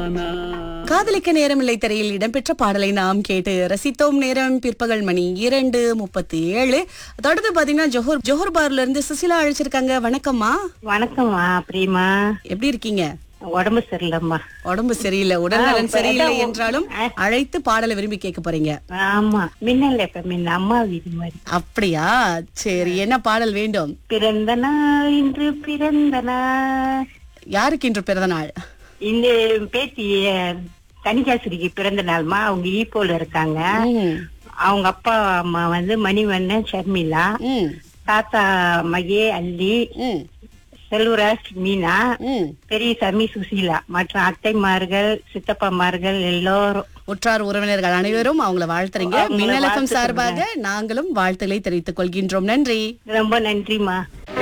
நானா காதலிக்க நேரமில்லை திரையில் இடம்பெற்ற பாடலை நாம் கேட்டு ரசித்தோம் நேரம் பிற்பகல் மணி இரண்டு முப்பத்தி ஏழு தொடர்ந்து பாத்தீங்கன்னா ஜோஹர் ஜோஹர் பார்ல இருந்து சுசிலா அழைச்சிருக்காங்க வணக்கம்மா வணக்கம்மா பிரியமா எப்படி இருக்கீங்க உடம்பு சரியில்லைம்மா உடம்பு சரியில்லை உடல்நலன் இப்ப சரியில்லை ஏதோ- என்றாலும் அழைத்து பாடலை விரும்பி கேட்க போறீங்க ஆமா மின்னல் எப்ப மின்ன அம்மா வீடு மாதிரி அப்படியா சரி என்ன பாடல் வேண்டும் பிறந்த நாள் இன்று பிறந்த நாள் யாருக்கு இன்று பிறந்த நாள் இந்த பேத்தி கனிகாசுரிக்கு பிறந்த நாள்மா அவங்க ஈப்போல இருக்காங்க ம், அவங்க அப்பா அம்மா வந்து மணிவண்ணன் ஷர்மிளா ம், தாத்தா மகே அல்லி ம், செல்வராஜ் மீனா ம். பெரியசாமி சுசீலா மற்றும் அத்தைமார்கள் சித்தப்பாமார்கள் எல்லோரும் உற்றார் உறவினர்கள் அனைவரும் அவங்கள வாழ்த்துறீங்க அவங்கள மின்னலகம் வாழ்த்து சார்பாக நாங்களும் வாழ்த்துக்களை தெரிவித்துக் கொள்கின்றோம் நன்றி ரொம்ப நன்றிமா